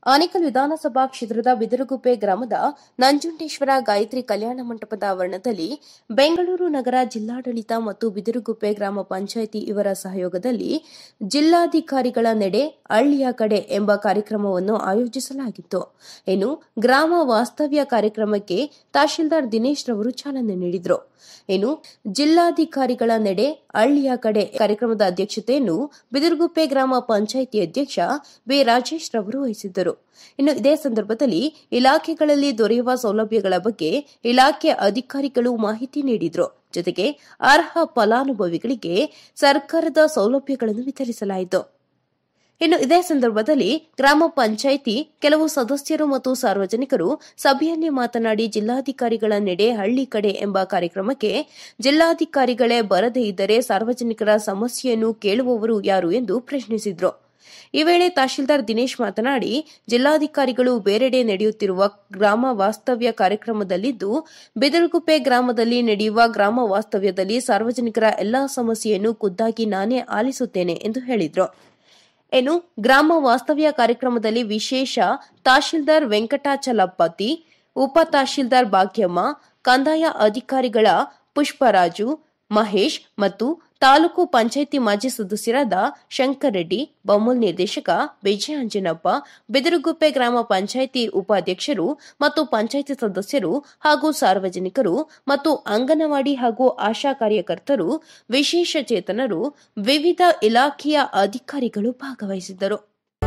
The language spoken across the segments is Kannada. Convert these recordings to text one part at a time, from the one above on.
ಆನೇಕಲ್ ವಿಧಾನಸಭಾ ಕ್ಷೇತ್ರದ ಬಿದರಗುಪ್ಪೆ ಗ್ರಾಮದ ನಂಜುಂಡೇಶ್ವರ ಗಾಯತ್ರಿ ಕಲ್ಯಾಣ ಮಂಟಪದ ಆವರಣದಲ್ಲಿ ಬೆಂಗಳೂರು ನಗರ ಜಿಲ್ಲಾಡಳಿತ ಮತ್ತು ಬಿದರಗುಪ್ಪೆ ಗ್ರಾಮ ಪಂಚಾಯಿತಿ ಇವರ ಸಹಯೋಗದಲ್ಲಿ ಜಿಲ್ಲಾಧಿಕಾರಿಗಳ ನಡೆ ಹಳ್ಳಿಯ ಕಡೆ ಎಂಬ ಕಾರ್ಯಕ್ರಮವನ್ನು ಆಯೋಜಿಸಲಾಗಿತ್ತು ಇನ್ನು ಗ್ರಾಮ ವಾಸ್ತವ್ಯ ಕಾರ್ಯಕ್ರಮಕ್ಕೆ ತಹಶೀಲ್ದಾರ್ ದಿನೇಶ್ ರವರು ಚಾಲನೆ ನೀಡಿದರು ಇನ್ನು ಜಿಲ್ಲಾಧಿಕಾರಿಗಳ ನಡೆ ಹಳ್ಳಿಯ ಕಡೆ ಕಾರ್ಯಕ್ರಮದ ಅಧ್ಯಕ್ಷತೆಯನ್ನು ಬಿದಿರುಗುಪ್ಪೆ ಗ್ರಾಮ ಪಂಚಾಯಿತಿ ಅಧ್ಯಕ್ಷ ಬಿ ರಾಜೇಶ್ ರವರು ವಹಿಸಿದ್ದರು ಇನ್ನು ಇದೇ ಸಂದರ್ಭದಲ್ಲಿ ಇಲಾಖೆಗಳಲ್ಲಿ ದೊರೆಯುವ ಸೌಲಭ್ಯಗಳ ಬಗ್ಗೆ ಇಲಾಖೆ ಅಧಿಕಾರಿಗಳು ಮಾಹಿತಿ ನೀಡಿದರು ಜೊತೆಗೆ ಅರ್ಹ ಫಲಾನುಭವಿಗಳಿಗೆ ಸರ್ಕಾರದ ಸೌಲಭ್ಯಗಳನ್ನು ವಿತರಿಸಲಾಯಿತು ಇನ್ನು ಇದೇ ಸಂದರ್ಭದಲ್ಲಿ ಗ್ರಾಮ ಪಂಚಾಯಿತಿ ಕೆಲವು ಸದಸ್ಯರು ಮತ್ತು ಸಾರ್ವಜನಿಕರು ಸಭೆಯಲ್ಲಿ ಮಾತನಾಡಿ ಜಿಲ್ಲಾಧಿಕಾರಿಗಳ ನಡೆ ಹಳ್ಳಿ ಕಡೆ ಎಂಬ ಕಾರ್ಯಕ್ರಮಕ್ಕೆ ಜಿಲ್ಲಾಧಿಕಾರಿಗಳೇ ಬರದೇ ಇದ್ದರೆ ಸಾರ್ವಜನಿಕರ ಸಮಸ್ಯೆಯನ್ನು ಕೇಳುವವರು ಯಾರು ಎಂದು ಪ್ರಶ್ನಿಸಿದರು ಈ ವೇಳೆ ತಹಶೀಲ್ದಾರ್ ದಿನೇಶ್ ಮಾತನಾಡಿ ಜಿಲ್ಲಾಧಿಕಾರಿಗಳು ಬೇರೆಡೆ ನಡೆಯುತ್ತಿರುವ ಗ್ರಾಮ ವಾಸ್ತವ್ಯ ಕಾರ್ಯಕ್ರಮದಲ್ಲಿದ್ದು ಬಿದರಗುಪ್ಪೆ ಗ್ರಾಮದಲ್ಲಿ ನಡೆಯುವ ಗ್ರಾಮ ವಾಸ್ತವ್ಯದಲ್ಲಿ ಸಾರ್ವಜನಿಕರ ಎಲ್ಲಾ ಸಮಸ್ಯೆಯನ್ನು ಖುದ್ದಾಗಿ ನಾನೇ ಆಲಿಸುತ್ತೇನೆ ಎಂದು ಹೇಳಿದರು ಇನ್ನು ಗ್ರಾಮ ವಾಸ್ತವ್ಯ ಕಾರ್ಯಕ್ರಮದಲ್ಲಿ ವಿಶೇಷ ತಹಶೀಲ್ದಾರ್ ವೆಂಕಟಾಚಲಪತಿ ಉಪ ತಹಶೀಲ್ದಾರ್ ಭಾಗ್ಯಮ್ಮ ಕಂದಾಯ ಅಧಿಕಾರಿಗಳ ಪುಷ್ಪರಾಜು ಮಹೇಶ್ ಮತ್ತು ತಾಲೂಕು ಪಂಚಾಯಿತಿ ಮಾಜಿ ಸದಸ್ಯರಾದ ಶಂಕರ್ ರೆಡ್ಡಿ ಬಮೂಲ್ ನಿರ್ದೇಶಕ ವಿಜಯ ಅಂಜನಪ್ಪ ಬಿದಿರುಗುಪ್ಪೆ ಗ್ರಾಮ ಪಂಚಾಯಿತಿ ಉಪಾಧ್ಯಕ್ಷರು ಮತ್ತು ಪಂಚಾಯಿತಿ ಸದಸ್ಯರು ಹಾಗೂ ಸಾರ್ವಜನಿಕರು ಮತ್ತು ಅಂಗನವಾಡಿ ಹಾಗೂ ಆಶಾ ಕಾರ್ಯಕರ್ತರು ವಿಶೇಷ ಚೇತನರು ವಿವಿಧ ಇಲಾಖೆಯ ಅಧಿಕಾರಿಗಳು ಭಾಗವಹಿಸಿದ್ದರು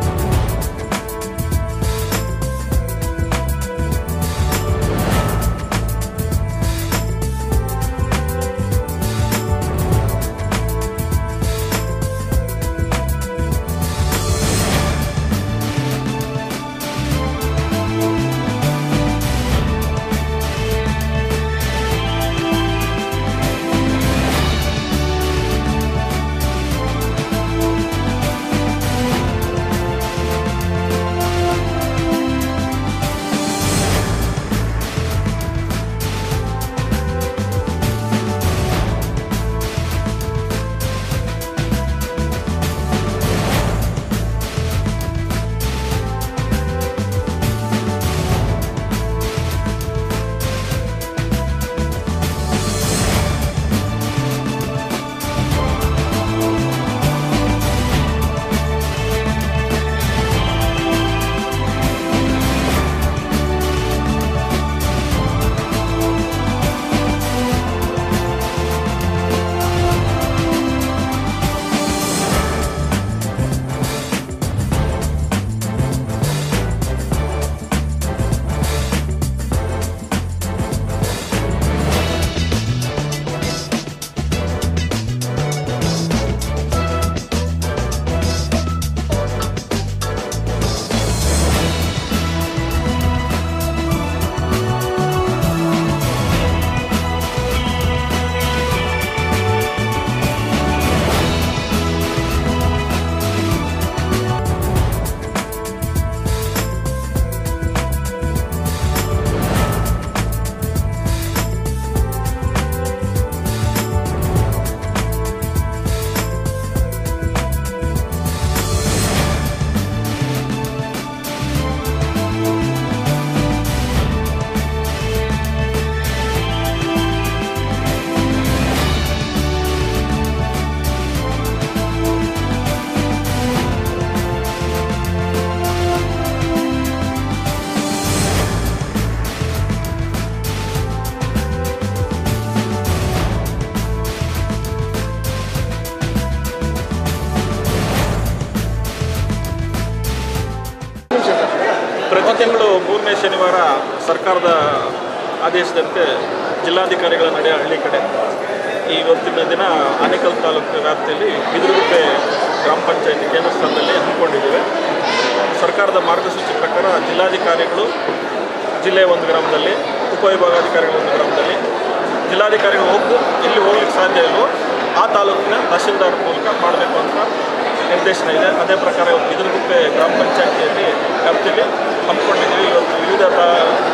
ಪ್ರತಿ ತಿಂಗಳು ಮೂರನೇ ಶನಿವಾರ ಸರ್ಕಾರದ ಆದೇಶದಂತೆ ಜಿಲ್ಲಾಧಿಕಾರಿಗಳ ನಡೆ ಹಳ್ಳಿ ಕಡೆ ಈ ಇವತ್ತಿನ ದಿನ ಆನೇಕಲ್ ತಾಲೂಕು ವ್ಯಾಪ್ತಿಯಲ್ಲಿ ಬಿದಿರುಗುಪ್ಪೆ ಗ್ರಾಮ ಪಂಚಾಯತಿ ಕೇಂದ್ರ ಸ್ಥಳದಲ್ಲಿ ಹಮ್ಮಿಕೊಂಡಿದ್ದೇವೆ ಸರ್ಕಾರದ ಮಾರ್ಗಸೂಚಿ ಪ್ರಕಾರ ಜಿಲ್ಲಾಧಿಕಾರಿಗಳು ಜಿಲ್ಲೆಯ ಒಂದು ಗ್ರಾಮದಲ್ಲಿ ಉಪವಿಭಾಗಾಧಿಕಾರಿಗಳ ಒಂದು ಗ್ರಾಮದಲ್ಲಿ ಜಿಲ್ಲಾಧಿಕಾರಿಗಳು ಹೋಗಿ ಎಲ್ಲಿ ಹೋಗ್ಲಿಕ್ಕೆ ಸಾಧ್ಯ ಇಲ್ವೋ ಆ ತಾಲೂಕಿನ ತಹಶೀಲ್ದಾರ್ ಮೂಲಕ ಮಾಡಬೇಕು ಅಂತ ನಿರ್ದೇಶನ ಇದೆ ಅದೇ ಪ್ರಕಾರ ಇವತ್ತು ಬಿದಿರುಗುಪ್ಪೆ ಗ್ರಾಮ ಪಂಚಾಯತಿಯಲ್ಲಿ ವ್ಯಾಪ್ತಿಯಲ್ಲಿ ಹಮ್ಮಿಕೊಂಡಿದ್ದೀವಿ ಇವತ್ತು ವಿವಿಧ ತಾ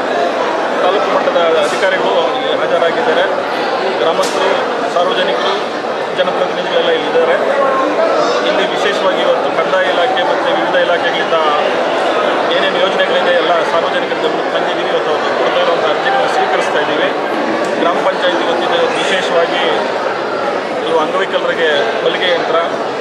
ತಾಲೂಕು ಮಟ್ಟದ ಅಧಿಕಾರಿಗಳು ಇಲ್ಲಿ ಹಾಜರಾಗಿದ್ದಾರೆ ಗ್ರಾಮಸ್ಥರು ಸಾರ್ವಜನಿಕರು ಜನಪ್ರತಿನಿಧಿಗಳೆಲ್ಲ ಇಲ್ಲಿದ್ದಾರೆ ಇಲ್ಲಿ ವಿಶೇಷವಾಗಿ ಇವತ್ತು ಕಂದಾಯ ಇಲಾಖೆ ಮತ್ತು ವಿವಿಧ ಇಲಾಖೆಗಳಿಂದ ಏನೇನು ಸಾರ್ವಜನಿಕರ ಗಮನಕ್ಕೆ ತಂದಿದ್ದೀವಿ ಇವತ್ತು ಅವ್ರು ಕೊಡ್ತಾ ಇರುವಂಥ ಅರ್ಜಿಗಳನ್ನು ಸ್ವೀಕರಿಸ್ತಾ ಇದ್ದೀವಿ ಗ್ರಾಮ ಪಂಚಾಯತಿ ವತಿಯಿಂದ ಇವತ್ತು ವಿಶೇಷವಾಗಿ ಇವು ಅಂಗವಿಕಲರಿಗೆ ಹೊಲಿಗೆ ಯಂತ್ರ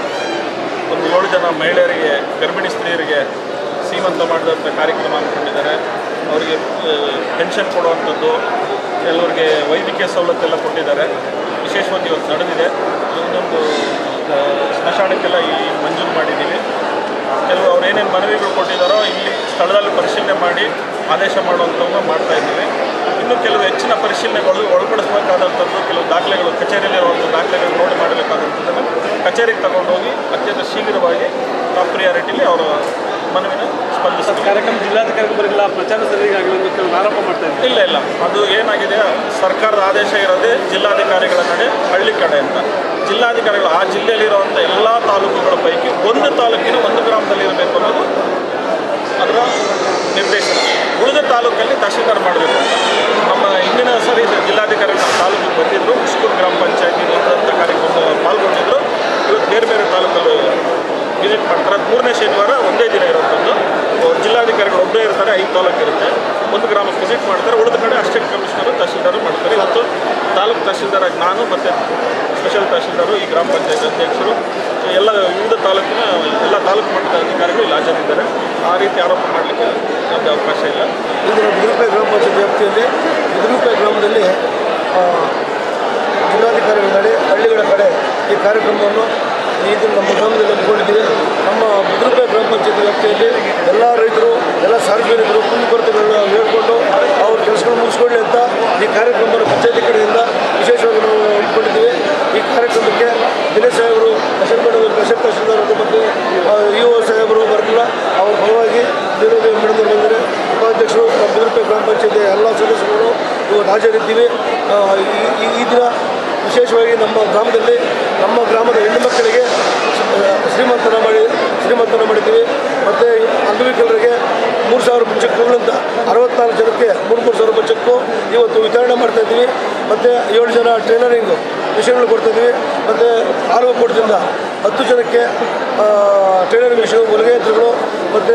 ಒಂದು ಏಳು ಜನ ಮಹಿಳೆಯರಿಗೆ ಗರ್ಭಿಣಿ ಸ್ತ್ರೀಯರಿಗೆ ಸೀಮಂತ ಮಾಡಿದಂಥ ಕಾರ್ಯಕ್ರಮ ಅಂದ್ಕೊಂಡಿದ್ದಾರೆ ಅವರಿಗೆ ಪೆನ್ಷನ್ ಕೊಡುವಂಥದ್ದು ಕೆಲವರಿಗೆ ವೈದ್ಯಕೀಯ ಸವಲತ್ತೆಲ್ಲ ಕೊಟ್ಟಿದ್ದಾರೆ ವಿಶೇಷವಾಗಿ ಇವತ್ತು ನಡೆದಿದೆ ಇನ್ನೊಂದು ಆ, ಸ್ಮಶಾನಕ್ಕೆಲ್ಲ ಈ ಮಂಜೂರು ಮಾಡಿದ್ದೀವಿ ಕೆಲವು ಅವ್ರು ಏನೇನು ಮನವಿಗಳು ಕೊಟ್ಟಿದ್ದಾರೋ ಇಲ್ಲಿ ಸ್ಥಳದಲ್ಲಿ ಪರಿಶೀಲನೆ ಮಾಡಿ ಆದೇಶ ಮಾಡುವಂಥವನ್ನು ಮಾಡ್ತಾ ಇದ್ದೀವಿ ಇನ್ನು ಕೆಲವು ಹೆಚ್ಚಿನ ಪರಿಶೀಲನೆಗಳು ಒಳಪಡಿಸಬೇಕಾದಂಥದ್ದು ಕೆಲವು ದಾಖಲೆಗಳು ಕಚೇರಿಯಲ್ಲಿರುವಂಥ ದಾಖಲೆಗಳು ನೋಡಿ ಮಾಡಬೇಕಾದಂಥದ್ದನ್ನು ಕಚೇರಿಗೆ ತಗೊಂಡೋಗಿ ಅತ್ಯಂತ ಶೀಘ್ರವಾಗಿ ಟಾಪ್ ಪ್ರಿಯಾರಿಟಿಲಿ ಅವರ ಮನವಿನ ಸ್ಪಂದಿಸ್ತಾರೆ ಕಾರ್ಯಕ್ರಮ ಜಿಲ್ಲಾಧಿಕಾರಿಗಳು ಬರಲಿಲ್ಲ ಪ್ರಚಾರ ಸರಿಯಾಗಿಲ್ಲ ಅಂತ ಕೆಲವು ಆರೋಪ ಮಾಡ್ತಾ ಇದ್ದಾರೆ ಇಲ್ಲ ಇಲ್ಲ ಅದು ಏನಾಗಿದೆ ಸರ್ಕಾರದ ಆದೇಶ ಇರೋದೇ ಜಿಲ್ಲಾಧಿಕಾರಿಗಳ ನಡೆ ಹಳ್ಳಿ ಕಡೆ ಅಂತ ಜಿಲ್ಲಾಧಿಕಾರಿಗಳು ಆ ಜಿಲ್ಲೆಯಲ್ಲಿರುವಂಥ ಎಲ್ಲ ತಾಲೂಕುಗಳ ಪೈಕಿ ಒಂದು ತಾಲೂಕಿನ ಒಂದು ಗ್ರಾಮದಲ್ಲಿ ಇರಬೇಕು ಅನ್ನೋದು ಅದರ ನಿರ್ದೇಶನ ಉಳಿದ ತಾಲೂಕಲ್ಲಿ ತಹಶೀಲ್ದಾರ್ ಮಾಡಬೇಕು ಅಂತ ನಮ್ಮ ಹಿಂದಿನ ಸರಿ ಜಿಲ್ಲಾಧಿಕಾರಿ ನಮ್ಮ ತಾಲೂಕಿಗೆ ಬಂದಿದ್ದರು ಮುಷ್ಕೂರು ಗ್ರಾಮ ಪಂಚಾಯತಿ ಅಂತ ಕಾರ್ಯಕ್ರಮ ಪಾಲ್ಗೊಂಡಿದ್ದರು ಇವತ್ತು ಬೇರೆ ಬೇರೆ ತಾಲೂಕಲ್ಲಿ ವಿಸಿಟ್ ಮಾಡ್ತಾರೆ ಅದು ಮೂರನೇ ಶನಿವಾರ ಒಂದೇ ದಿನ ಇರುವಂಥದ್ದು ಅವ್ರು ಜಿಲ್ಲಾಧಿಕಾರಿಗಳು ಒಬ್ಬರೇ ಇರ್ತಾರೆ ಐದು ತಾಲೂಕು ಇರುತ್ತೆ ಒಂದು ಗ್ರಾಮಕ್ಕೆ ವಿಸಿಟ್ ಮಾಡ್ತಾರೆ ಉಳಿದ ಕಡೆ ಅಸಿಸ್ಟೆಂಟ್ ಕಮಿಷನರು ತಹಶೀಲ್ದಾರು ಮಾಡ್ತಾರೆ ಇವತ್ತು ತಾಲೂಕು ತಹಶೀಲ್ದಾರಾಗಿ ನಾನು ಮತ್ತು ಸ್ಪೆಷಲ್ ತಹಶೀಲ್ದಾರು ಈ ಗ್ರಾಮ ಪಂಚಾಯತ್ ಅಧ್ಯಕ್ಷರು ಎಲ್ಲ ವಿವಿಧ ತಾಲೂಕಿನ ಎಲ್ಲ ತಾಲೂಕು ಮಟ್ಟದ ಅಧಿಕಾರಿಗಳು ಇಲ್ಲಿ ಹಾಜರಿದ್ದಾರೆ ಆ ರೀತಿ ಆರೋಪ ಮಾಡಲಿಕ್ಕೆ ಯಾವುದೇ ಅವಕಾಶ ಇಲ್ಲ ಇಂದಿನ ಬಿದಿರುಪೆ ಗ್ರಾಮ ಪಂಚಾಯತ್ ವ್ಯಾಪ್ತಿಯಲ್ಲಿ ಬಿದಿರುಪೆ ಗ್ರಾಮದಲ್ಲಿ ಆ, ಜಿಲ್ಲಾಧಿಕಾರಿಗಳ ನಡೆ ಹಳ್ಳಿಗಳ ಕಡೆ ಈ ಕಾರ್ಯಕ್ರಮವನ್ನು ಇದು ನಮ್ಮ ಗ್ರಾಮದಲ್ಲಿ ಹಮ್ಮಿಕೊಂಡಿದ್ದೀವಿ ನಮ್ಮ ಬಿದಿರುಪೆ ಗ್ರಾಮ ಪಂಚಾಯತ್ ವ್ಯಾಪ್ತಿಯಲ್ಲಿ ಎಲ್ಲ ರೈತರು ಎಲ್ಲ ಸಾರ್ವಜನಿಕರು ಕುಂದುಕೊರತೆಗಳನ್ನ ಹೇಳ್ಕೊಂಡು ಅವ್ರ ಕೆಲಸಗಳು ಮುಗಿಸ್ಕೊಳ್ಳಿ ಅಂತ ಈ ಕಾರ್ಯಕ್ರಮವನ್ನು ಪಂಚಾಯತಿ ಕಡೆಯಿಂದ ವಿಶೇಷವಾಗಿ ನಾವು ಹಮ್ಮಿಕೊಂಡಿದ್ದೀವಿ ಈ ಕಾರ್ಯಕ್ರಮಕ್ಕೆ ದಿನೇಶ್ ಸಾಹೇಬರು ಅಶೋಕ್ ಮೇಡಮ್ ಅಶೋಕ್ ತಹಶೀಲ್ದಾರ್ ಮತ್ತು ಇ ಒ ಸಾಹೇಬರು ಬರಲಿಲ್ಲ ಅವ್ರ ಪರವಾಗಿ ವಿರೋಧಿ ಮೇಡಮ್ ಬಂದರೆ ಉಪಾಧ್ಯಕ್ಷರು ನಮ್ಮ ಬಿದಿರುಪೆ ಗ್ರಾಮ ಪಂಚಾಯತಿ ಎಲ್ಲ ಸದಸ್ಯರು ಇವತ್ತು ಹಾಜರಿದ್ದೀವಿ ಆ, ಈ- ಈ- ಈ ದಿನ ವಿಶೇಷವಾಗಿ ನಮ್ಮ ಗ್ರಾಮದಲ್ಲಿ ನಮ್ಮ ಗ್ರಾಮದ ಹೆಣ್ಣು ಮಕ್ಕಳಿಗೆ ಆ, ಶ್ರೀಮಂತನ ಮಾಡಿ ಶ್ರೀಮಂತನ ಮಾಡಿದ್ದೀವಿ ಮತ್ತು ಅಂಗವಿಕಲರಿಗೆ ಮೂರು ಸಾವಿರ ರೂಪಾಯಿ ಚೆಕ್ಗಳು ಅಂತ ಅರವತ್ನಾಲ್ಕು ಜನಕ್ಕೆ ಮೂರು ಮೂರು ಸಾವಿರ ರೂಪಾಯಿ ಚೆಕ್ಕು ಇವತ್ತು ವಿತರಣೆ ಮಾಡ್ತಾ ಇದ್ದೀವಿ ಮತ್ತು ಏಳು ಜನ ಟ್ರೈನರಿಂಗು ವಿಷಯಗಳು ಕೊಡ್ತಾ ಇದ್ದೀವಿ ಮತ್ತು ಆರೋಗ್ಯ ಕೊಡದಿಂದ ಹತ್ತು ಜನಕ್ಕೆ ಟ್ರೈನರಿಂಗ್ ವಿಷಯ ಹೊಲಿಗೆ ಯಂತ್ರಗಳು ಮತ್ತು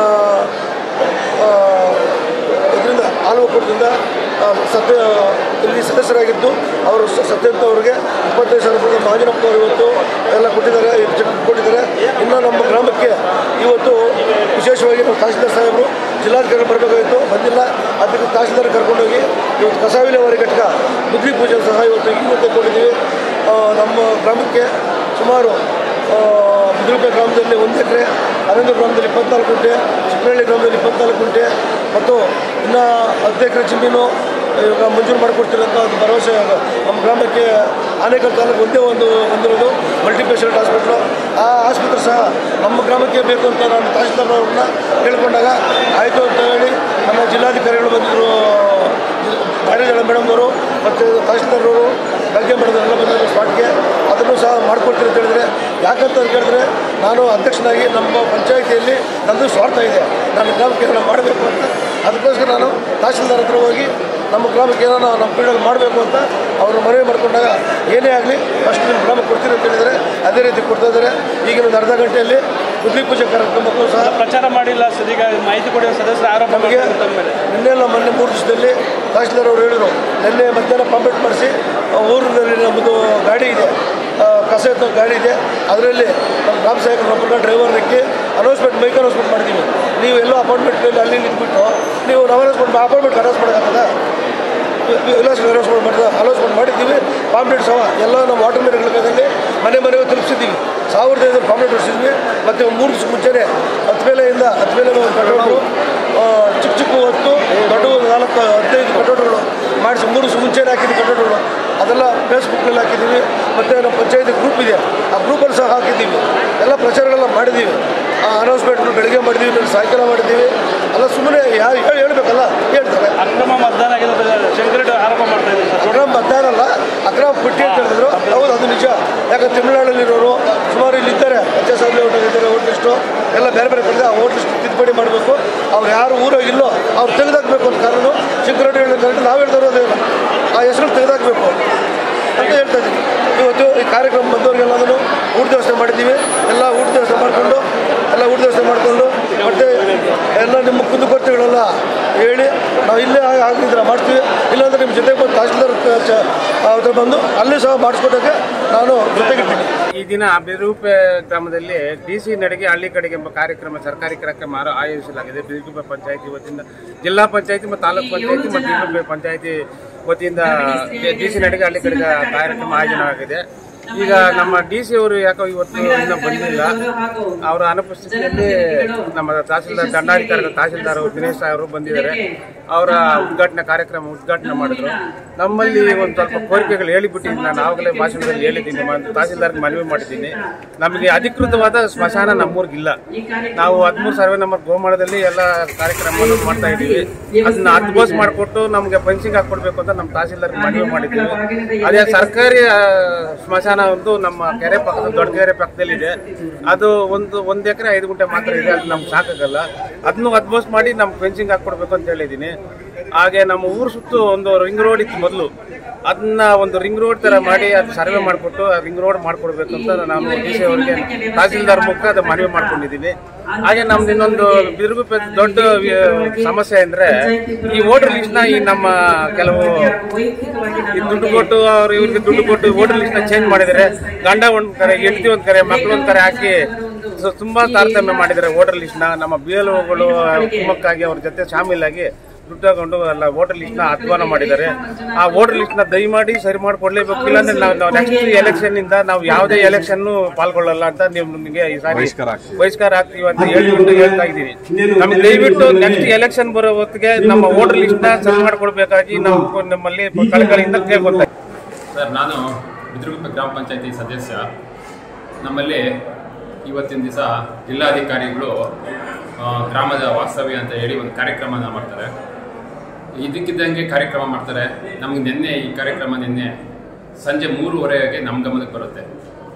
ಇದರಿಂದ ಹಾಲು ಒಕ್ಕೂಟದಿಂದ ಆ, ಸತ್ಯ ಇಲ್ಲಿ ಸದಸ್ಯರಾಗಿದ್ದು ಅವರು ಸ- ಸತ್ಯಂತ ಅವರಿಗೆ ಇಪ್ಪತ್ತೈದು ಸಾವಿರ ರೂಪಾಯಿ ಮಾಜಿನಪ್ಪ ಅವರು ಇವತ್ತು ಎಲ್ಲ ಕೊಟ್ಟಿದ್ದಾರೆ ಇದು ಚೆಕ್ ಕೊಟ್ಟಿದ್ದಾರೆ ಇನ್ನು ನಮ್ಮ ಗ್ರಾಮಕ್ಕೆ ಇವತ್ತು ವಿಶೇಷವಾಗಿ ನಮ್ಮ ತಹಸೀಲ್ದಾರ್ ಸಾಹೇಬರು ಜಿಲ್ಲಾಧಿಕಾರಿ ಬರಬೇಕಾಗಿತ್ತು ಬಂದಿಲ್ಲ ಅದಕ್ಕೆ ತಹಸೀಲ್ದಾರ್ ಕರ್ಕೊಂಡೋಗಿ ಇವತ್ತು ಕಸ ವಿಲೇವಾರಿ ಘಟಕ ಬುದ್ಧಿ ಪೂಜೆ ಸಹ ಇವತ್ತು ಇವತ್ತೇ ಕೊಟ್ಟಿದ್ದೀವಿ ಆ, ನಮ್ಮ ಗ್ರಾಮಕ್ಕೆ ಸುಮಾರು ಬಿದಿರುಪೆ ಗ್ರಾಮದಲ್ಲಿ ಒಂದು ಎಕರೆ ಅನಂತರ ಗ್ರಾಮದಲ್ಲಿ ಇಪ್ಪತ್ನಾಲ್ಕು ಗುಂಟೆ ಚಿಕ್ಕನಹಳ್ಳಿ ಗ್ರಾಮದಲ್ಲಿ ಇಪ್ಪತ್ನಾಲ್ಕು ಗುಂಟೆ ಮತ್ತು ಇನ್ನು ಹತ್ತು ಎಕರೆ ಜಮೀನು ಇವಾಗ ಮಂಜೂರು ಮಾಡಿಕೊಡ್ತೀರಿ ಅಂತ ಒಂದು ಭರವಸೆ ನಮ್ಮ ಗ್ರಾಮಕ್ಕೆ ಆನೇಕಲ್ ತಾಲೂಕು ಒಂದೇ ಒಂದು ಹೊಂದಿರೋದು ಮಲ್ಟಿಪೆಷಾಲಿಟಿ ಹಾಸ್ಪಿಟ್ಲು ಆ ಆಸ್ಪತ್ರೆ ಸಹ ನಮ್ಮ ಗ್ರಾಮಕ್ಕೆ ಬೇಕು ಅಂತ ನಾನು ತಹಶೀಲ್ದಾರ್ವ್ರನ್ನ ಕೇಳ್ಕೊಂಡಾಗ ಆಯಿತು ಅಂತ ಹೇಳಿ ನಮ್ಮ ಜಿಲ್ಲಾಧಿಕಾರಿಗಳು ಬಂದಿದ್ದರು ಗಾಡಿಗಳ ಮೇಡಮ್ನವರು ಮತ್ತು ತಹಶೀಲ್ದಾರವರು ಭಾಗ್ಯ ಮೇಡಮ್ ಎಲ್ಲ ಬಂದಿದ್ದರು ಸ್ಪಾಟ್ಗೆ ಅದನ್ನು ಸಹ ಮಾಡ್ಕೊಡ್ತೀನಿ ಅಂತ ಹೇಳಿದ್ರೆ ಯಾಕಂತ ಕೇಳಿದ್ರೆ ನಾನು ಅಧ್ಯಕ್ಷನಾಗಿ ನಮ್ಮ ಪಂಚಾಯಿತಿಯಲ್ಲಿ ನನ್ನದು ಸ್ವಾರ್ಥ ಇದೆ ನನ್ನ ಗ್ರಾಮಕ್ಕೆ ಏನಾರ ಮಾಡಬೇಕು ಅಂತ ಅದಕ್ಕೋಸ್ಕರ ನಾನು ತಹಶೀಲ್ದಾರ್ ಹತ್ರ ಹೋಗಿ ನಮ್ಮ ಗ್ರಾಮಕ್ಕೆ ಏನಾರ ನಮ್ಮ ಫೀಲ್ಡಲ್ಲಿ ಮಾಡಬೇಕು ಅಂತ ಅವರು ಮನವಿ ಮಾಡಿಕೊಂಡಾಗ ಏನೇ ಆಗಲಿ ಫಸ್ಟ್ ನಿಮ್ಮ ಗ್ರಾಮಕ್ಕೆ ಕೊಡ್ತೀನಿ ಅಂತ ಹೇಳಿದರೆ ಅದೇ ರೀತಿ ಕೊಡ್ತಾ ಇದ್ದಾರೆ ಈಗಿನ ಒಂದು ಅರ್ಧ ಗಂಟೆಯಲ್ಲಿ ಗುದ್ಲಿ ಪೂಜೆ ಕಾರ್ಯಕ್ರಮಕ್ಕೂ ಸಹ ಪ್ರಚಾರ ಮಾಡಿಲ್ಲ ಸದೀಗ ಮಾಹಿತಿ ಕೊಡುವ ಸದಸ್ಯರು ಆರೋಪ ನಮಗೆ ಮಾಡ್ತಾರೆ ತಮ್ಮ ಮೇಲೆ ನಿನ್ನೆಲ್ಲ ಮೊನ್ನೆ ಮೂರು ದಿವಸದಲ್ಲಿ ತಹಶೀಲ್ದಾರ್ ಅವರು ಹೇಳಿದರು ನಿನ್ನೆ ಮಧ್ಯಾಹ್ನ ಪಂಪೆಟ್ ಮಾಡಿಸಿ ಆ, ಊರಿನಲ್ಲಿ ನಮ್ಮದು ಗಾಡಿ ಇದೆ ಆ, ಕಸ ಎತ್ತೋ ಗಾಡಿ ಇದೆ ಅದರಲ್ಲಿ ನಮ್ಮ ಗ್ರಾಮ ಸೇವಕರು ಒಬ್ಬರನ್ನ ಡ್ರೈವರ್ ಹಾಕಿ ಅನೌನ್ಸ್ಮೆಂಟ್ ಮೈಕ್ ಅನೌನ್ಸ್ಮೆಂಟ್ ಮಾಡಿದ್ದೀವಿ ನೀವು ಎಲ್ಲೋ ಅಪಾಯಿಂಟ್ಮೆಂಟ್ನಲ್ಲಿ ಅಲ್ಲಿ ನಿಂತ್ಬಿಟ್ಟು ನೀವು ನಾವು ಅನೌನ್ಸ್ಮೆಂಟ್ ಅಪಾಯಿಂಟ್ಮೆಂಟ್ ಅನೌನ್ಸ್ ಮಾಡೋಕ್ಕಾಗದ ವಿಲಾಸ್ ಅನೌನ್ಸ್ಮೆಂಟ್ ಮಾಡಿದ ಅನೌನ್ಸ್ಮೆಂಟ್ ಮಾಡಿದ್ದೀವಿ ಪಾಂಪ್ಲೆಟ್ ಸಹ ಎಲ್ಲ ನಮ್ಮ ವಾಟರ್ ಮಿರಗಳಲ್ಲಿ ಮನೆ ಮನೆಗೆ ತಲುಪಿಸಿದ್ದೀವಿ ಸಾವಿರದ ಐನೂರು ಪಾಂಪ್ಲೆಟ್ ಹೊಡಿಸಿದ್ವಿ ಮತ್ತು ಮೂರು ದಿವಸ ಮುಂಚೆನೇ ಹತ್ತು ಮೇಲೆಯಿಂದ ಹತ್ತು ಮೇಲೆ ಒಂದು ಕಟ್ಟೋಟು ಚಿಕ್ಕ ಚಿಕ್ಕ ಹೊತ್ತು ದೊಡ್ಡ ಒಂದು ನಾಲ್ಕು ಹದಿನೈದು ಕಟ್ಟೋಟಗಳು ಮಾಡಿಸಿ ಮೂರು ದಿವಸ ಮುಂಚೆನೇ ಹಾಕಿದ್ವಿ ಕಟ್ಟೋಟಗಳು ಅದೆಲ್ಲ ಫೇಸ್ಬುಕ್ನಲ್ಲಿ ಹಾಕಿದ್ದೀವಿ ಮತ್ತು ನಮ್ಮ ಪಂಚಾಯತಿ ಗ್ರೂಪ್ ಇದೆ ಆ ಗ್ರೂಪಲ್ಲಿ ಸಹ ಹಾಕಿದ್ದೀವಿ ಎಲ್ಲ ಪ್ರಚಾರಗಳೆಲ್ಲ ಮಾಡಿದ್ದೀವಿ ಆ ಅನೌನ್ಸ್ಮೆಂಟ್ ಬೆಳಗ್ಗೆ ಮಾಡಿದ್ದೀವಿ ಆಮೇಲೆ ಸಾಯಂಕಾಲ ಮಾಡಿದ್ದೀವಿ ಅಲ್ಲ ಸುಮ್ಮನೆ ಯಾರು ಹೇಳಿ ಹೇಳ್ಬೇಕಲ್ಲ ಹೇಳ್ತಾರೆ ಅಕ್ರಮ ಮತದಾನ ಆಗಿದೆ ಅಂತ ಶಂಕರೆಡ್ಡಿ ಆರೋಪ ಮಾಡ್ತಾ ಇದ್ದಾರೆ ಸರ್ ಅಕ್ರಮ ಮತದಾನ ಅಲ್ಲ ಅಕ್ರಮ ಪಟ್ಟಿ ಅಂತ ಹೇಳಿದ್ರು ಹೌದು ಅದು ನಿಜ ಯಾಕಂದ್ರೆ ತಮಿಳುನಾಡಲ್ಲಿರೋರು ಸುಮಾರು ಇಲ್ಲಿ ಇದ್ದಾರೆ ಎಚ್ ಎಸ್ ಆರ್ ಇದ್ದಾರೆ ವೋಟ್ ಲಿಸ್ಟು ಎಲ್ಲ ಬೇರೆ ಬೇರೆ ಕಡೆ ಆ ವೋಟ್ ಲಿಸ್ಟ್ ತಿದ್ದುಪಡಿ ಮಾಡಬೇಕು ಅವ್ರು ಯಾರು ಊರಾಗ ಇಲ್ಲೋ ಅವ್ರು ತೆಗೆದಾಕಬೇಕು ಅಂತ ಕಾರಣ ಶಂಕರಡ್ಡಿ ಹೇಳಿದ ಕರೆಕ್ಟ್ ನಾವು ಹೇಳ್ತಾ ಇರೋದೇನು ಆ ಹೆಸರು ತೆಗೆದಾಕಬೇಕು ಅಂತ ಹೇಳ್ತಾ ಇದ್ದೀವಿ ಇವತ್ತು ಈ ಕಾರ್ಯಕ್ರಮ ಬಂದವರಿಗೆಲ್ಲದನ್ನು ಊಟ ವ್ಯವಸ್ಥೆ ಮಾಡಿದ್ದೀವಿ ಎಲ್ಲ ಊಟ ವ್ಯವಸ್ಥೆ ಮಾಡಿಕೊಂಡು ಎಲ್ಲ ಊಟ ವ್ಯವಸ್ಥೆ ಮಾಡಿಕೊಂಡು ಮತ್ತು ಎಲ್ಲ ನಿಮ್ಮ ಕುಂದುಕೊರತೆಗಳೆಲ್ಲ ಹೇಳಿ ನಾವು ಇಲ್ಲೇ ಆಗ- ಆಗಿದ್ರೆ ಮಾಡ್ತೀವಿ ಇಲ್ಲಾಂದ್ರೆ ನಿಮ್ಮ ಜೊತೆಗೆ ಬಂದು ತಹಸೀಲ್ದಾರ್ ಕ- ಚ- ಹತ್ರ ಬಂದು ಅಲ್ಲಿ ಸಹ ಮಾಡಿಸ್ಕೊಟ್ಟಕ್ಕೆ ನಾನು ಜೊತೆಗಿರ್ತೀನಿ ಈ ದಿನ ಬಿರುಪೆ ಗ್ರಾಮದಲ್ಲಿ ಡಿ ಸಿ ನಡಿಗೆ ಹಳ್ಳಿ ಕಡೆಗೆ ಎಂಬ ಕಾರ್ಯಕ್ರಮ ಸರ್ಕಾರಿ ಕಾರ್ಯಕ್ರಮ ಆರ- ಆಯೋಜಿಸಲಾಗಿದೆ ಬಿರುಗುಪ್ಪೆ ಪಂಚಾಯತಿ ವತಿಯಿಂದ ಜಿಲ್ಲಾ ಪಂಚಾಯತಿ ಮತ್ತು ತಾಲೂಕು ಪಂಚಾಯತಿ ಮತ್ತು ಬಿರುಗುಪ್ಪೆ ಪಂಚಾಯತಿ ವತಿಯಿಂದ ಡಿ ಸಿ ನಡಿಗೆ ಹಳ್ಳಿ ಕಡೆಗೆ ಕಾರ್ಯಕ್ರಮ ಆಯೋಜನವಾಗಿದೆ ಈಗ ನಮ್ಮ ಡಿ ಸಿ ಅವರು ಯಾಕೋ ಇವತ್ತು ಇನ್ನೂ ಬಂದಿಲ್ಲ ಅವರ ಅನುಪಸ್ಥಿತಿಯಲ್ಲಿ ನಮ್ಮ ತಹಸೀಲ್ದಾರ್ ದಂಡಾಧಿಕಾರಿಗಳ ತಹಸೀಲ್ದಾರ್ ಅವರು ದಿನೇಶ್ ಅವರು ಬಂದಿದ್ದಾರೆ ಅವರ ಉದ್ಘಾಟನಾ ಕಾರ್ಯಕ್ರಮ ಉದ್ಘಾಟನೆ ಮಾಡಿದ್ರು ನಮ್ಮಲ್ಲಿ ಒಂದು ಸ್ವಲ್ಪ ಕೋರಿಕೆಗಳು ಹೇಳಿಬಿಟ್ಟಿದ್ದೀನಿ ನಾನು ಆವಾಗಲೇ ಭಾಷಣದಲ್ಲಿ ಹೇಳಿದ್ದೀನಿ ಮ- ತಹಸೀಲ್ದಾರ್ಗೆ ಮನವಿ ಮಾಡಿದ್ದೀನಿ ನಮಗೆ ಅಧಿಕೃತವಾದ ಸ್ಮಶಾನ ನಮ್ಮೂರಿಗಿಲ್ಲ ನಾವು ಹದಿಮೂರು ಸರ್ವೆ ನಂಬರ್ ಗೋಮಾಳದಲ್ಲಿ ಎಲ್ಲ ಕಾರ್ಯಕ್ರಮವನ್ನು ಮಾಡ್ತಾ ಇದ್ದೀವಿ ಅದನ್ನ ಅದ್ಬೋಸ್ ಮಾಡಿಕೊಟ್ಟು ನಮಗೆ ಪಂಚಿಂಗ್ ಹಾಕೊಡ್ಬೇಕು ಅಂತ ನಮ್ಮ ತಹಸೀಲ್ದಾರ್ಗೆ ಮನವಿ ಮಾಡಿದ್ದೀವಿ ಅದೇ ಸರ್ಕಾರಿ ಆ, ಸ್ಮಶಾನ ಒಂದು ನಮ್ಮ ಕೆರೆ ಪಕ್ಕದ ದೊಡ್ಡ ಕೆರೆ ಪಕ್ಕದಲ್ಲಿದೆ ಅದು ಒಂದು ಒಂದು ಎಕರೆ ಐದು ಗುಂಟೆ ಮಾತ್ರ ಇದೆ ಅದು ನಮ್ಗೆ ಸಾಕಾಗಲ್ಲ ಅದನ್ನು ಅದ್ಬೋಸ್ ಮಾಡಿ ನಮ್ಗೆ ಫೆನ್ಸಿಂಗ್ ಹಾಕೊಡ್ಬೇಕು ಅಂತ ಹೇಳಿದ್ದೀನಿ ಹಾಗೆ ನಮ್ಮ ಊರು ಸುತ್ತು ಒಂದು ರಿಂಗ್ ರೋಡ್ ಇತ್ತು ಮೊದಲು ಅದನ್ನ ಒಂದು ರಿಂಗ್ ರೋಡ್ ತರ ಮಾಡಿ ಅದು ಸರ್ವೆ ಮಾಡಿಕೊಟ್ಟು ಆ ರಿಂಗ್ ರೋಡ್ ಮಾಡ್ಕೊಡ್ಬೇಕು ಅಂತ ನಾನು ಡಿ ಸಿ ಅವರಿಗೆ ತಹಸೀಲ್ದಾರ್ ಮುಖ ಅದು ಮನವಿ ಮಾಡ್ಕೊಂಡಿದ್ದೀನಿ ಹಾಗೆ ನಮ್ದು ಇನ್ನೊಂದು ಬಿರುಗು ಪೆ- ದೊಡ್ಡ ವಿ- ಸಮಸ್ಯೆ ಅಂದ್ರೆ ಈ ವೋಟರ್ ಲಿಸ್ಟ್ ನ ಈ ನಮ್ಮ ಕೆಲವು ಈ ದುಡ್ಡು ಕೊಟ್ಟು ಅವ್ರು ಇವ್ರಿಗೆ ದುಡ್ಡು ಕೊಟ್ಟು ವೋಟರ್ ಲಿಸ್ಟ್ ನ ಚೇಂಜ್ ಮಾಡಿದ್ದಾರೆ ಗಂಡ ಒಂದ್ ಕರೆ ಹೆಂಡತಿ ಒಂದ್ ಕರೆ ಮಕ್ಳು ಒಂದ್ ಕರೆ ಹಾಕಿ ಸೊ ತುಂಬಾ ತಾರತಮ್ಯ ಮಾಡಿದ್ದಾರೆ ವೋಟರ್ ಲಿಸ್ಟ್ ನ ನಮ್ಮ ಬಿ ಎಲ್ ಓಗಳು ಕುಮ್ಮಕ್ಕಾಗಿ ಅವ್ರ ಜೊತೆ ಶಾಮೀಲಾಗಿ ದುಡ್ಡು ತಗೊಂಡು ಎಲ್ಲ ವೋಟರ್ ಲಿಸ್ಟ್ ನ ಅಧ್ವಾನ ಮಾಡಿದ್ದಾರೆ ಆ ವೋಟರ್ ಲಿಸ್ಟ್ ನ ದಯಮಾಡಿ ಸರಿ ಮಾಡ್ಕೊಡ್ಲೇಬೇಕು ಇಲ್ಲಾಂದ್ರೆ ನಾವು ನೆಕ್ಸ್ಟ್ ಎಲೆಕ್ಷನ್ ಇಂದ ನಾವು ಯಾವುದೇ ಎಲೆಕ್ಷನ್ ಪಾಲ್ಗೊಳ್ಳಲ್ಲ ಅಂತ ನಿಮ್ಗೆ ಈ ಸಾರಿ ಬಹಿಷ್ಕಾರ ಆಗ್ತೀವಿ ಅಂತ ಹೇಳ್ಬಿಟ್ಟು ಹೇಳ್ತಾ ಇದ್ದೀವಿ ನಮ್ಗೆ ದಯವಿಟ್ಟು ನೆಕ್ಸ್ಟ್ ಎಲೆಕ್ಷನ್ ಬರೋ ಹೊತ್ತಿಗೆ ನಮ್ಮ ವೋಟರ್ ಲಿಸ್ಟ್ ನ ಸರಿ ಮಾಡ್ಕೊಡ್ಬೇಕಾಗಿ ನಾವು ನಮ್ಮಲ್ಲಿ ಕಳಕಳಿಯಿಂದ ಕೇಳ್ಕೊತಾ ಇದ್ದೀವಿ. ಸರ್ ನಾನು ಬಿದ್ರಗುಪ್ಪೆ ಗ್ರಾಮ ಪಂಚಾಯತಿ ಸದಸ್ಯ ನಮ್ಮಲ್ಲಿ ಇವತ್ತಿನ ದಿವಸ ಜಿಲ್ಲಾಧಿಕಾರಿಗಳು ಆ, ಗ್ರಾಮದ ವಾಸ್ತವ್ಯ ಅಂತ ಹೇಳಿ ಒಂದು ಕಾರ್ಯಕ್ರಮನ ಮಾಡ್ತಾರೆ ಇದಕ್ಕಿದ್ದಂಗೆ ಕಾರ್ಯಕ್ರಮ ಮಾಡ್ತಾರೆ ನಮಗೆ ನಿನ್ನೆ ಈ ಕಾರ್ಯಕ್ರಮ ನಿನ್ನೆ ಸಂಜೆ ಮೂರುವರೆಗೆ ನಮ್ಮ ಗಮನಕ್ಕೆ ಬರುತ್ತೆ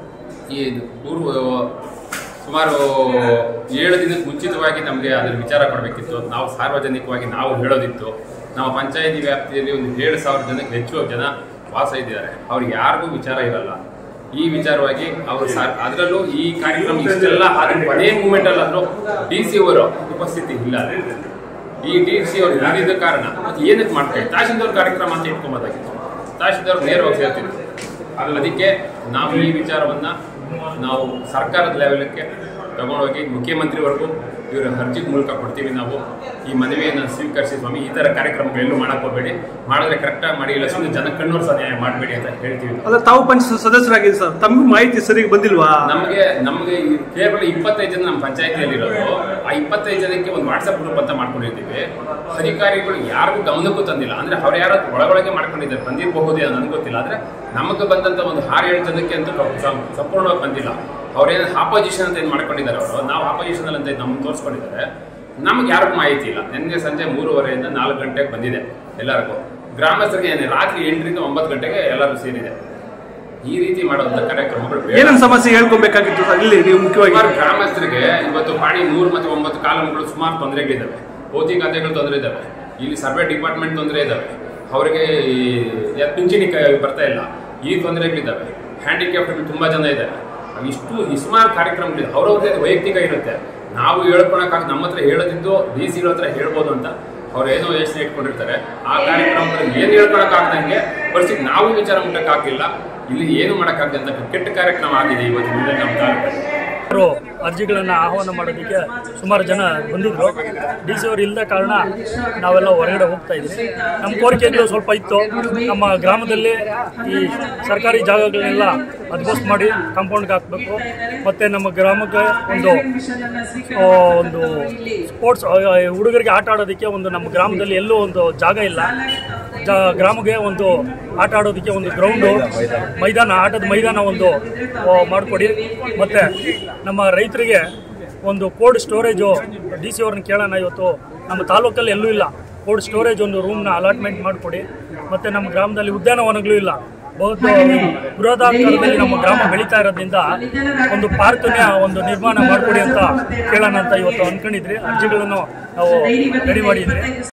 ಈ ಪೂರ್ವ ಸುಮಾರು ಏಳು ದಿನಕ್ಕೆ ಮುಂಚಿತವಾಗಿ ನಮಗೆ ಅದರ ವಿಚಾರ ಕೊಡಬೇಕಿತ್ತು ನಾವು ಸಾರ್ವಜನಿಕವಾಗಿ ನಾವು ಹೇಳೋದಿತ್ತು ನಮ್ಮ ಪಂಚಾಯತಿ ವ್ಯಾಪ್ತಿಯಲ್ಲಿ ಒಂದು ಏಳು ಸಾವಿರ ಜನಕ್ಕೆ ಹೆಚ್ಚು ಜನ ವಾಸ ಇದ್ದಾರೆ ಅವ್ರಿಗೆ ಯಾರಿಗೂ ವಿಚಾರ ಇರಲ್ಲ ಈ ವಿಚಾರವಾಗಿ ಅವರು ಸಾ- ಅದರಲ್ಲೂ ಈ ಕಾರ್ಯಕ್ರಮ ಇಷ್ಟೆಲ್ಲ ಆದ ಕೊನೆ ಮೂಮೆಂಟ್ ಅಲ್ಲಾದ್ರೂ ಡಿ ಸಿ ಅವರು ಉಪಸ್ಥಿತಿ ಇಲ್ಲ ಈ ಡಿ ಸಿ ಅವರು ಇಲ್ಲದಿದ್ದ ಕಾರಣ ಮತ್ತೆ ಏನಕ್ಕೆ ಮಾಡ್ತಾರೆ ತಹಶೀಲ್ದಾರ್ ಕಾರ್ಯಕ್ರಮ ಅಂತ ಇಟ್ಕೊಂಬೋದಾಗಿತ್ತು ತಹಶೀಲ್ದಾರ್ ನೇರವಾಗಿ ಸೇರ್ತಿದ್ರು ಅದಕ್ಕೆ ನಾವು ಈ ವಿಚಾರವನ್ನ ನಾವು ಸರ್ಕಾರದ ಲೆವೆಲಕ್ಕೆ ತಗೊಂಡೋಗಿ ಮುಖ್ಯಮಂತ್ರಿವರೆಗೂ ಇವರ ಅರ್ಜಿ ಮೂಲಕ ಕೊಡ್ತೀವಿ ನಾವು ಈ ಮನವಿಯನ್ನು ಸ್ವೀಕರಿಸಿ ಸ್ವಾಮಿ ಈ ಥರ ಕಾರ್ಯಕ್ರಮಗಳೆಲ್ಲೂ ಮಾಡಕ್ ಹೋಗಬೇಡಿ ಮಾಡಿದ್ರೆ ಕರೆಕ್ಟಾಗಿ ಮಾಡಿ ಇಲ್ಲ ಸುಮ್ಮನೆ ಜನ ಕಣ್ಣೋರ್ಸ ನ್ಯಾಯ ಮಾಡಬೇಡಿ ಅಂತ ಹೇಳ್ತೀವಿ ನಾವು. ಅಲ್ಲ ತಾವು ಪಂಚಾಯತ್ ಸದಸ್ಯರಾಗಿದೆ ಸರ್ ತಮ್ಗೆ ಮಾಹಿತಿ ಸರಿಗೆ ಬಂದಿಲ್ವಾ ನಮಗೆ ನಮಗೆ ಈ ಕೇವಲ ಇಪ್ಪತ್ತೈದು ಜನ ನಮ್ಮ ಪಂಚಾಯತಿಯಲ್ಲಿರೋದು ಆ ಇಪ್ಪತ್ತೈದು ಜನಕ್ಕೆ ಒಂದು ವಾಟ್ಸಪ್ ಗ್ರೂಪ್ ಅಂತ ಮಾಡ್ಕೊಂಡಿರ್ತೀವಿ ಅಧಿಕಾರಿಗಳು ಯಾರಿಗೂ ಗಮನಕ್ಕೂ ತಂದಿಲ್ಲ ಅಂದ್ರೆ ಅವ್ರು ಯಾರೋ ಒಳಗೊಳಗೆ ಮಾಡ್ಕೊಂಡಿದ್ದಾರೆ ಬಂದಿರಬಹುದೇ ನನಗೆ ಗೊತ್ತಿಲ್ಲ ಆದ್ರೆ ನಮಗೆ ಬಂದಂತ ಒಂದು ಆರು ಏಳು ಜನಕ್ಕೆ ಅಂತೂ ಕ- ಸಂಪೂರ್ಣವಾಗಿ ಬಂದಿಲ್ಲ ಅವ್ರೇನು ಆಪೋಸಿಷನ್ ಅಂತ ಏನು ಮಾಡ್ಕೊಂಡಿದ್ದಾರೆ ಅವರು ನಾವು ಆಪೋಸಿಷನ್ ಅಂತ ನಮ್ಗೆ ತೋರಿಸ್ಕೊಂಡಿದ್ದಾರೆ ನಮ್ಗೆ ಯಾರಿಗೂ ಮಾಹಿತಿ ಇಲ್ಲ ನಿನ್ನೆ ಸಂಜೆ ಮೂರುವರೆಯಿಂದ ನಾಲ್ಕು ಗಂಟೆಗೆ ಬಂದಿದೆ ಎಲ್ಲರಿಗೂ ಗ್ರಾಮಸ್ಥರಿಗೆ ಏನು ರಾತ್ರಿ ಎಂಟರಿಂದ ಒಂಬತ್ತು ಗಂಟೆಗೆ ಎಲ್ಲರೂ ಸೇರಿದೆ ಈ ರೀತಿ ಮಾಡುವಂಥ ಕಾರ್ಯಕ್ರಮಗಳು ಬೇಡ. ಏನೇನು ಸಮಸ್ಯೆ ಹೇಳ್ಕೊಬೇಕಾಗಿತ್ತು ಸರ್ ಇಲ್ಲಿ ನೀವು ಮುಖ್ಯವಾಗಿ ಸುಮಾರು ಗ್ರಾಮಸ್ಥರಿಗೆ ಇವತ್ತು ಪಾಣಿ ನೂರು ಮತ್ತು ಒಂಬತ್ತು ಕಾಲಮ್ಗಳು ಸುಮಾರು ತೊಂದರೆಗಳಿದ್ದಾವೆ ಭೌತಿಕತೆಗಳು ತೊಂದರೆ ಇದ್ದಾವೆ ಇಲ್ಲಿ ಸರ್ವೆ ಡಿಪಾರ್ಟ್ಮೆಂಟ್ ತೊಂದರೆ ಇದ್ದಾವೆ ಅವರಿಗೆ ಈ ಯ- ಪಿಂಚಣಿ ಕ- ಬರ್ತಾ ಇಲ್ಲ ಈ ತೊಂದರೆಗಳಿದ್ದಾವೆ ಹ್ಯಾಂಡಿಕ್ಯಾಪ್ಟ್ ತುಂಬಾ ಜನ ಇದ್ದಾರೆ ಇಷ್ಟು ಈ ಸುಮಾರು ಕಾರ್ಯಕ್ರಮಗಳಿದೆ ಅವ್ರವ್ರದ್ದೇ ವೈಯಕ್ತಿಕ ಇರುತ್ತೆ ನಾವು ಹೇಳ್ಕೊಳಕ್ಕಾಗ ನಮ್ಮ ಹತ್ರ ಹೇಳೋದಿದ್ದು ಡಿ ಸಿ ಹತ್ರ ಹೇಳ್ಬೋದು ಅಂತ ಅವ್ರು ಏನೋ ಯೋಚನೆ ಇಟ್ಕೊಂಡಿರ್ತಾರೆ ಆ ಕಾರ್ಯಕ್ರಮದಲ್ಲಿ ಏನು ಹೇಳ್ಕೊಳಕ್ಕಾಗ್ದಂಗೆ ಪರಿಸ್ಥಿತಿ ನಾವು ವಿಚಾರ ಮುಟ್ಟಕ್ಕಾಗಿಲ್ಲ ಇಲ್ಲಿ ಏನು ಮಾಡೋಕ್ಕಾಗದೆ ಅಂತ ಕೆಟ್ಟ ಕಾರ್ಯಕ್ರಮ ಆಗಿದೆ ಇವತ್ತಿನ ದಿನ ನಮ್ಮ ತಾಲೂಕಲ್ಲಿ ಅವರು ಅರ್ಜಿಗಳನ್ನು ಆಹ್ವಾನ ಮಾಡೋದಕ್ಕೆ ಸುಮಾರು ಜನ ಬಂದಿದ್ರು ಡಿ ಸಿ ಅವರು ಇಲ್ಲದ ಕಾರಣ ನಾವೆಲ್ಲ ಹೊರಗಡೆ ಹೋಗ್ತಾ ಇದ್ವಿ ನಮ್ಮ ಕೋರಿಕೆಗಳು ಸ್ವಲ್ಪ ಇತ್ತು ನಮ್ಮ ಗ್ರಾಮದಲ್ಲಿ ಈ ಸರ್ಕಾರಿ ಜಾಗಗಳನ್ನೆಲ್ಲ ಅದ್ಬೋಸ್ ಮಾಡಿ ಕಾಂಪೌಂಡ್ಗೆ ಹಾಕಬೇಕು ಮತ್ತು ನಮ್ಮ ಗ್ರಾಮಕ್ಕೆ ಒಂದು ಆ, ಒಂದು ಸ್ಪೋರ್ಟ್ಸ್ ಹುಡುಗರಿಗೆ ಆಟ ಆಡೋದಕ್ಕೆ ಒಂದು ನಮ್ಮ ಗ್ರಾಮದಲ್ಲಿ ಎಲ್ಲೂ ಒಂದು ಜಾಗ ಇಲ್ಲ ಜ ಗ್ರಾಮಕ್ಕೆ ಒಂದು ಆಟ ಆಡೋದಕ್ಕೆ ಒಂದು ಗ್ರೌಂಡು ಮೈದಾನ ಆಟದ ಮೈದಾನ ಒಂದು ಆ, ಮಾಡಿಕೊಡಿ ಮತ್ತು ನಮ್ಮ ರೈತರಿಗೆ ಒಂದು ಕೋಲ್ಡ್ ಸ್ಟೋರೇಜು ಡಿ ಸಿ ಅವ್ರನ್ನ ಕೇಳೋಣ ಇವತ್ತು ನಮ್ಮ ತಾಲೂಕಲ್ಲಿ ಎಲ್ಲೂ ಇಲ್ಲ ಕೋಲ್ಡ್ ಸ್ಟೋರೇಜ್ ಒಂದು ರೂಮ್ನ ಅಲಾಟ್ಮೆಂಟ್ ಮಾಡಿಕೊಡಿ ಮತ್ತು ನಮ್ಮ ಗ್ರಾಮದಲ್ಲಿ ಉದ್ಯಾನವನಗಳು ಇಲ್ಲ ಬಹುತ ಬೃಹದಾಕಾರದಲ್ಲಿ ನಮ್ಮ ಗ್ರಾಮ ಬೆಳೀತಾ ಇರೋದ್ರಿಂದ ಒಂದು ಪಾರ್ಕ್ನೇ ಒಂದು ನಿರ್ಮಾಣ ಮಾಡಿಕೊಡಿ ಅಂತ ಕೇಳೋಣ ಅಂತ ಇವತ್ತು ಅಂದ್ಕೊಂಡಿದ್ರಿ ಅರ್ಜಿಗಳನ್ನು ನಾವು ರೆಡಿ ಮಾಡಿದ್ರಿ